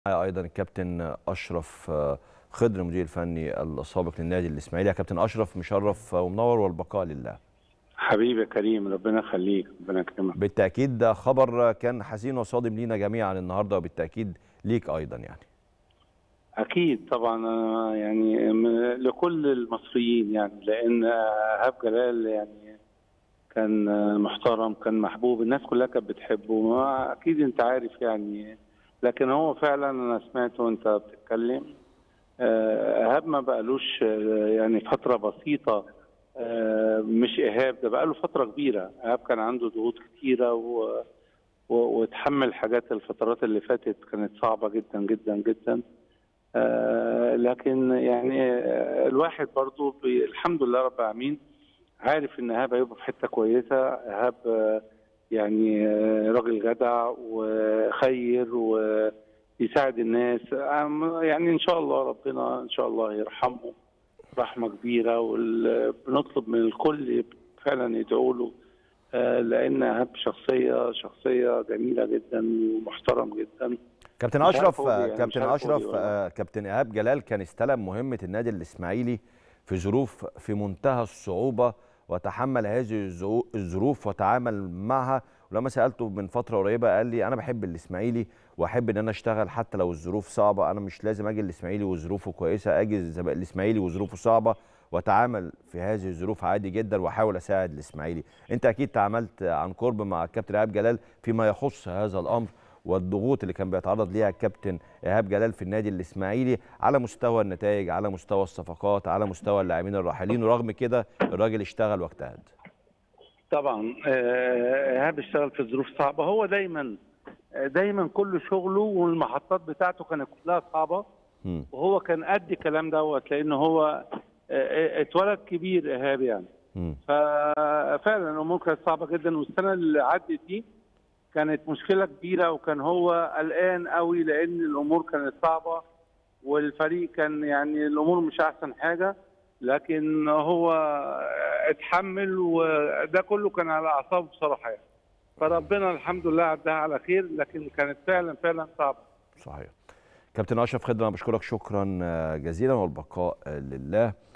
ايضا الكابتن اشرف خضر المدير الفني السابق للنادي الاسماعيلي يا كابتن اشرف مشرف ومنور والبقاء لله حبيبي يا كريم ربنا يخليك ربنا يكرمك بالتاكيد ده خبر كان حزين وصادم لينا جميعا النهارده وبالتاكيد ليك ايضا يعني اكيد طبعا أنا يعني م- لكل المصريين يعني لان ايهاب جلال يعني كان محترم كان محبوب الناس كلها كانت بتحبه ما اكيد انت عارف يعني لكن هو فعلا انا سمعته وانت بتتكلم آه، ايهاب ما بقالوش آه، يعني فتره بسيطه آه، مش ايهاب ده بقاله فتره كبيره ايهاب كان عنده ضغوط كتيره و و- وتحمل حاجات الفترات اللي فاتت كانت صعبه جدا جدا جدا آه، لكن يعني آه، الواحد برضو بي- الحمد لله رب العالمين عارف ان ايهاب هيبقى في حته كويسه ايهاب آه، يعني آه، راجل جدع وخير ويساعد الناس آم، يعني ان شاء الله ربنا ان شاء الله يرحمه رحمه كبيره وبنطلب من الكل فعلا يدعوا له آه، لان ايهاب شخصيه شخصيه جميله جدا ومحترم جدا كابتن مش عارف اشرف أقول إيه يعني، مش كابتن عارف أقول اشرف إيه والله. آه، كابتن ايهاب جلال كان استلم مهمه النادي الاسماعيلي في ظروف في منتهى الصعوبه وتحمل هذه الظرو- الظروف وتعامل معها ولما سالته من فتره قريبه قال لي انا بحب الاسماعيلي واحب ان انا اشتغل حتى لو الظروف صعبه انا مش لازم اجي الاسماعيلي وظروفه كويسه اجي زي ما الاسماعيلي وظروفه صعبه واتعامل في هذه الظروف عادي جدا واحاول اساعد الاسماعيلي انت اكيد تعاملت عن قرب مع الكابتن ايهاب جلال فيما يخص هذا الامر والضغوط اللي كان بيتعرض ليها الكابتن ايهاب جلال في النادي الاسماعيلي على مستوى النتائج على مستوى الصفقات على مستوى اللاعبين الراحلين ورغم كده الراجل اشتغل واجتهد طبعا آه، ايهاب اشتغل في ظروف صعبه هو دايما آه، دايما كل شغله والمحطات بتاعته كانت كلها صعبه مم. وهو كان قد الكلام دوت لان هو آه، آه، اتولد كبير ايهاب يعني مم. ففعلا الامور كانت صعبه جدا والسنه اللي عدت دي كانت مشكله كبيره وكان هو قلقان قوي لان الامور كانت صعبه والفريق كان يعني الامور مش احسن حاجه لكن هو اتحمل وده كله كان على اعصابه بصراحه يعني فربنا الحمد لله عدها على خير لكن كانت فعلا فعلا صعبه صحيح كابتن اشرف خضر انا بشكرك شكرا جزيلا والبقاء لله